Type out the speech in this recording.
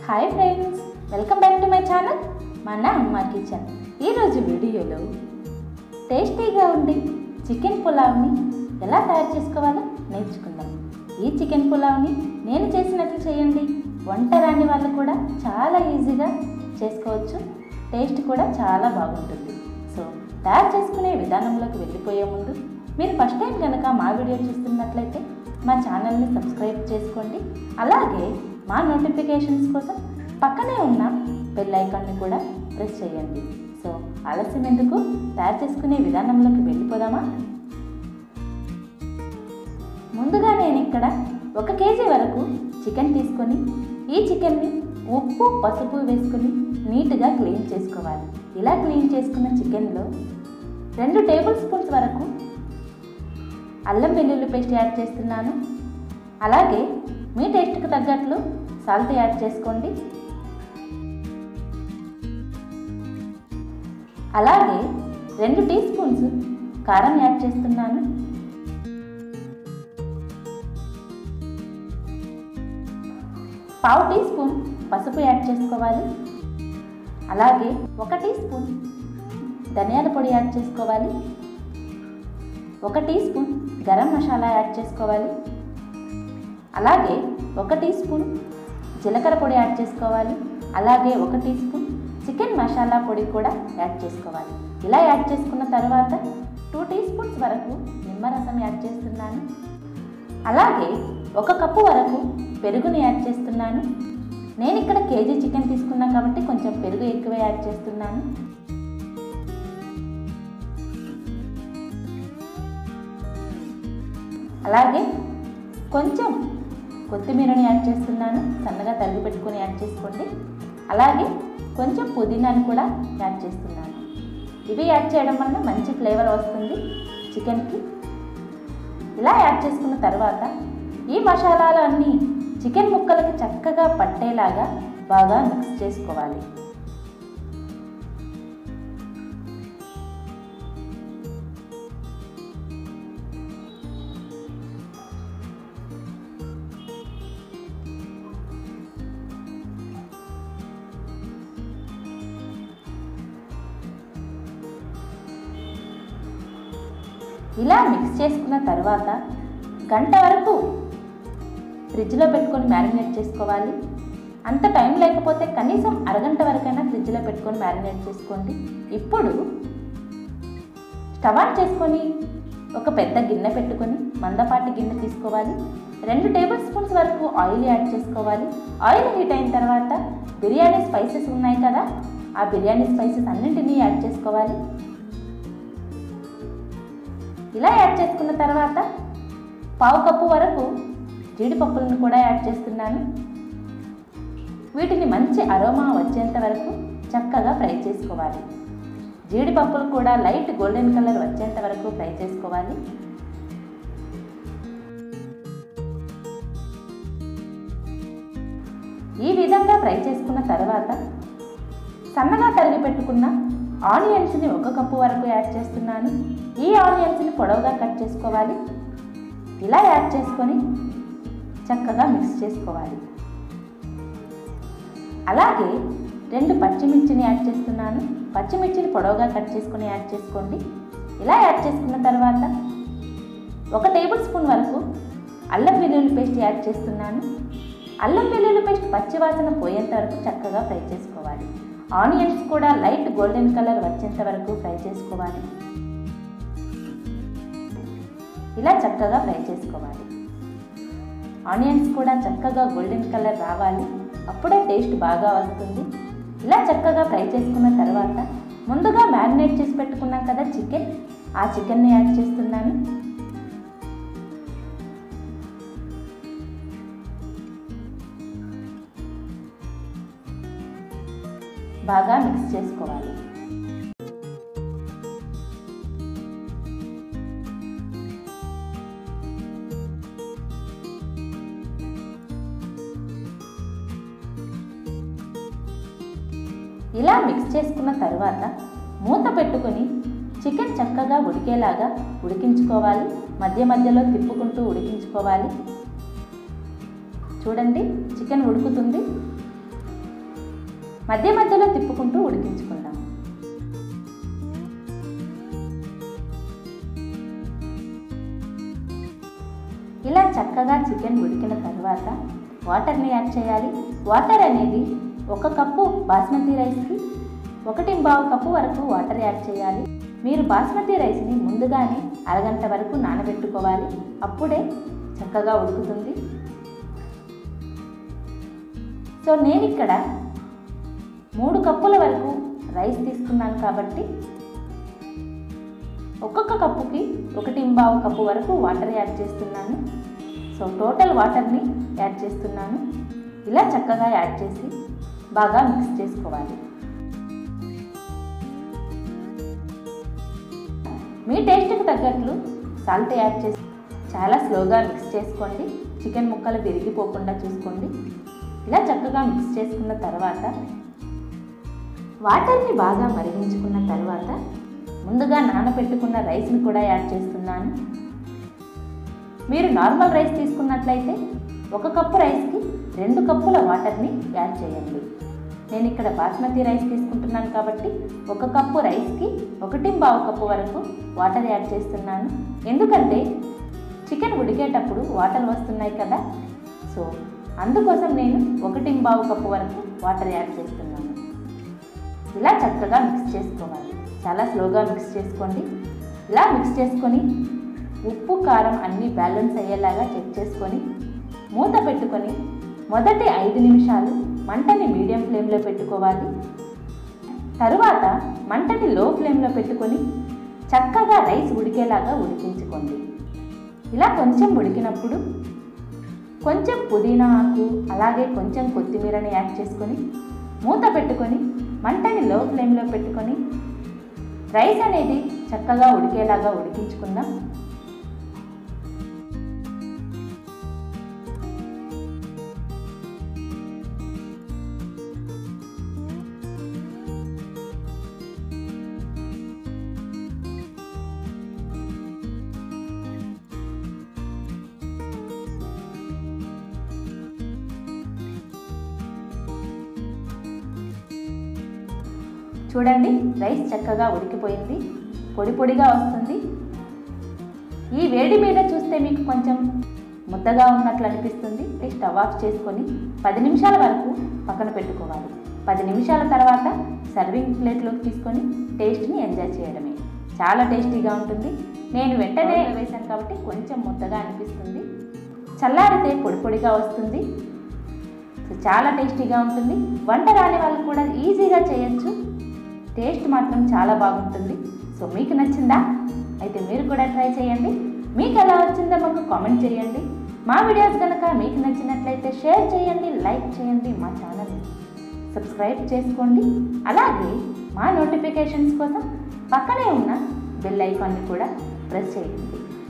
hi friends welcome back to my channel మన అమ్మ kitchen ఈరోజు వీడియోలో టేస్టీగా ఉండి చికెన్ పులావ్ని ఎలా తయారు చేసుకోవాలో నేర్చుకుందాం ఈ చికెన్ పులావ్ని నేను చేసినట్లు చేయండి వంట రాని వాళ్ళు కూడా చాలా ఈజీగా చేసుకోవచ్చు టేస్ట్ కూడా చాలా బాగుంటుంది సో తయారు చేసుకునే విధానంలోకి వెళ్ళిపోయే ముందు మీరు ఫస్ట్ టైం కనుక మా వీడియో చూస్తున్నట్లయితే మా ఛానల్ని సబ్స్క్రైబ్ చేసుకోండి అలాగే మా నోటిఫికేషన్స్ కోసం పక్కనే ఉన్న బెల్ ఐకాన్ని కూడా ప్రెస్ చేయండి సో ఆలస్యం ఎందుకు తయారు చేసుకునే విధానంలోకి వెళ్ళిపోదామా ముందుగా నేను ఇక్కడ ఒక కేజీ వరకు చికెన్ తీసుకొని ఈ చికెన్ని ఉప్పు పసుపు వేసుకొని నీట్గా క్లీన్ చేసుకోవాలి ఇలా క్లీన్ చేసుకున్న చికెన్లో రెండు టేబుల్ స్పూన్స్ వరకు అల్లం వెల్లుల్లి పేస్ట్ యాడ్ చేస్తున్నాను అలాగే మీ టేస్ట్కి తగ్గట్లు సాల్ట్ యాడ్ చేసుకోండి అలాగే రెండు టీ స్పూన్స్ కారం యాడ్ చేస్తున్నాను పావు టీ స్పూన్ పసుపు యాడ్ చేసుకోవాలి అలాగే ఒక టీ స్పూన్ ధనియాల పొడి యాడ్ చేసుకోవాలి ఒక tea spoon garam masala add చేసుకోవాలి అలాగే ఒక టీ స్పూన్ జీలకర్ర పొడి యాడ్ చేసుకోవాలి అలాగే ఒక టీ స్పూన్ చికెన్ మసాలా పొడి కూడా యాడ్ చేసుకోవాలి ఇలా యాడ్ చేసుకున్న తర్వాత టూ టీ స్పూన్స్ వరకు నిమ్మరసం యాడ్ చేస్తున్నాను అలాగే ఒక కప్పు వరకు పెరుగుని యాడ్ చేస్తున్నాను నేను ఇక్కడ కేజీ చికెన్ తీసుకున్నాను కాబట్టి కొంచెం పెరుగు ఎక్కువ యాడ్ చేస్తున్నాను అలాగే కొంచెం కొత్తిమీరని యాడ్ చేస్తున్నాను సన్నగా తరిగి పెట్టుకొని యాడ్ చేసుకోండి అలాగే కొంచెం పుదీనాని కూడా యాడ్ చేస్తున్నాను ఇవి యాడ్ చేయడం వల్ల మంచి ఫ్లేవర్ వస్తుంది చికెన్కి ఇలా యాడ్ చేసుకున్న తర్వాత ఈ మసాలాలు అన్నీ చికెన్ ముక్కలకి చక్కగా పట్టేలాగా బాగా మిక్స్ చేసుకోవాలి ఇలా మిక్స్ చేసుకున్న తర్వాత గంట వరకు ఫ్రిడ్జ్లో పెట్టుకొని మ్యారినేట్ చేసుకోవాలి అంత టైం లేకపోతే కనీసం అరగంట వరకైనా ఫ్రిడ్జ్లో పెట్టుకొని మ్యారినేట్ చేసుకోండి ఇప్పుడు స్టవ్ ఆన్ చేసుకొని ఒక పెద్ద గిన్నె పెట్టుకొని మందపాటి గిన్నె తీసుకోవాలి రెండు టేబుల్ స్పూన్స్ వరకు ఆయిల్ యాడ్ చేసుకోవాలి ఆయిల్ హీట్ అయిన తర్వాత బిర్యానీ స్పైసెస్ ఉన్నాయి కదా ఆ బిర్యానీ స్పైసెస్ అన్నింటినీ యాడ్ చేసుకోవాలి ఇలా యాడ్ చేసుకున్న తర్వాత పావు కప్పు వరకు జీడిపప్పులను కూడా యాడ్ చేస్తున్నాను వీటిని మంచి అరోమా వచ్చేంత వరకు చక్కగా ఫ్రై చేసుకోవాలి జీడిపప్పులు కూడా లైట్ గోల్డెన్ కలర్ వచ్చేంత వరకు ఫ్రై చేసుకోవాలి ఈ విధంగా ఫ్రై చేసుకున్న తర్వాత సన్నగా తరిగి పెట్టుకున్న ఆనియన్స్ని ఒక కప్పు వరకు యాడ్ చేస్తున్నాను ఈ ఆనియన్స్ని పొడవుగా కట్ చేసుకోవాలి ఇలా యాడ్ చేసుకొని చక్కగా మిక్స్ చేసుకోవాలి అలాగే రెండు పచ్చిమిర్చిని యాడ్ చేస్తున్నాను పచ్చిమిర్చిని పొడవుగా కట్ చేసుకొని యాడ్ చేసుకోండి ఇలా యాడ్ చేసుకున్న తర్వాత ఒక టేబుల్ స్పూన్ వరకు అల్లం వెల్లుల్లి పేస్ట్ యాడ్ చేస్తున్నాను అల్లం వెల్లుల్లి పేస్ట్ పచ్చివాసన పోయేంత వరకు చక్కగా ఫ్రై చేసుకోవాలి ఆనియన్స్ కూడా లైట్ గోల్డెన్ కలర్ వచ్చేంత వరకు ఫ్రై చేసుకోవాలి ఇలా చక్కగా ఫ్రై చేసుకోవాలి ఆనియన్స్ కూడా చక్కగా గోల్డెన్ కలర్ రావాలి అప్పుడే టేస్ట్ బాగా వస్తుంది ఇలా చక్కగా ఫ్రై చేసుకున్న తర్వాత ముందుగా మ్యారినేట్ చేసి పెట్టుకున్నాం కదా చికెన్ ఆ చికెన్ని యాడ్ చేస్తున్నాను బాగా మిక్స్ చేసుకోవాలి ఇలా మిక్స్ చేసుకున్న తర్వాత మూత పెట్టుకొని చికెన్ చక్కగా ఉడికేలాగా ఉడికించుకోవాలి మధ్య మధ్యలో తిప్పుకుంటూ ఉడికించుకోవాలి చూడండి చికెన్ ఉడుకుతుంది మధ్య మధ్యలో తిప్పుకుంటూ ఉడికించుకుందాం ఇలా చక్కగా చికెన్ ఉడికిన తర్వాత వాటర్ని యాడ్ చేయాలి వాటర్ అనేది ఒక కప్పు బాస్మతి రైస్కి ఒకటి బావు కప్పు వరకు వాటర్ యాడ్ చేయాలి మీరు బాస్మతి రైస్ని ముందుగానే అరగంట వరకు నానబెట్టుకోవాలి అప్పుడే చక్కగా ఉడుకుతుంది సో నేను ఇక్కడ మూడు కప్పుల వరకు రైస్ తీసుకున్నాను కాబట్టి ఒక్కొక్క కప్పుకి ఒకటి బావు కప్పు వరకు వాటర్ యాడ్ చేస్తున్నాను సో టోటల్ వాటర్ని యాడ్ చేస్తున్నాను ఇలా చక్కగా యాడ్ చేసి బాగా మిక్స్ చేసుకోవాలి మీ టేస్ట్కి తగ్గట్లు సాల్ట్ యాడ్ చేసి చాలా స్లోగా మిక్స్ చేసుకోండి చికెన్ ముక్కలు విరిగిపోకుండా చూసుకోండి ఇలా చక్కగా మిక్స్ చేసుకున్న తర్వాత వాటర్ని బాగా మరిగించుకున్న తర్వాత ముందుగా నానబెట్టుకున్న రైస్ని కూడా యాడ్ చేస్తున్నాను మీరు నార్మల్ రైస్ తీసుకున్నట్లయితే ఒక కప్పు రైస్కి రెండు కప్పుల వాటర్ని యాడ్ చేయండి నేను ఇక్కడ బాస్మతి రైస్ తీసుకుంటున్నాను కాబట్టి ఒక కప్పు రైస్కి ఒకటి పావు కప్పు వరకు వాటర్ యాడ్ చేస్తున్నాను ఎందుకంటే చికెన్ ఉడికేటప్పుడు వాటర్ వస్తున్నాయి కదా సో అందుకోసం నేను ఒకటి పావు కప్పు వరకు వాటర్ యాడ్ చేస్తున్నాను ఇలా చక్కగా మిక్స్ చేసుకోవాలి చాలా స్లోగా మిక్స్ చేసుకోండి ఇలా మిక్స్ చేసుకొని ఉప్పు కారం అన్నీ బ్యాలెన్స్ అయ్యేలాగా చెక్ చేసుకొని మూత పెట్టుకొని మొదటి ఐదు నిమిషాలు మంటని మీడియం ఫ్లేమ్లో పెట్టుకోవాలి తరువాత మంటని లో ఫ్లేమ్లో పెట్టుకొని చక్కగా రైస్ ఉడికేలాగా ఉడికించుకోండి ఇలా కొంచెం ఉడికినప్పుడు కొంచెం పుదీనా ఆకు అలాగే కొంచెం కొత్తిమీరని యాడ్ చేసుకొని మూత పెట్టుకొని మంటని లో ఫ్లేమ్లో పెట్టుకొని రైస్ అనేది చక్కగా ఉడికేలాగా ఉడికించుకుందాం చూడండి రైస్ చక్కగా ఉడికిపోయింది పొడి పొడిగా వస్తుంది ఈ వేడి మీద చూస్తే మీకు కొంచెం ముద్దగా ఉన్నట్లు అనిపిస్తుంది స్టవ్ ఆఫ్ చేసుకొని పది నిమిషాల వరకు పక్కన పెట్టుకోవాలి పది నిమిషాల తర్వాత సర్వింగ్ ప్లేట్లోకి తీసుకొని టేస్ట్ని ఎంజాయ్ చేయడమే చాలా టేస్టీగా ఉంటుంది నేను వెంటనే వేశాను కాబట్టి కొంచెం ముద్దగా అనిపిస్తుంది చల్లారితే పొడి పొడిగా వస్తుంది సో చాలా టేస్టీగా ఉంటుంది వంట రాని వాళ్ళు కూడా ఈజీగా చేయొచ్చు టేస్ట్ మాత్రం చాలా బాగుంటుంది సో మీకు నచ్చిందా అయితే మీరు కూడా ట్రై చేయండి మీకు ఎలా వచ్చిందో మాకు కామెంట్ చేయండి మా వీడియోస్ కనుక మీకు నచ్చినట్లయితే షేర్ చేయండి లైక్ చేయండి మా ఛానల్ని సబ్స్క్రైబ్ చేసుకోండి అలాగే మా నోటిఫికేషన్స్ కోసం పక్కనే ఉన్న బెల్ ఐకాన్ని కూడా ప్రెస్ చేయండి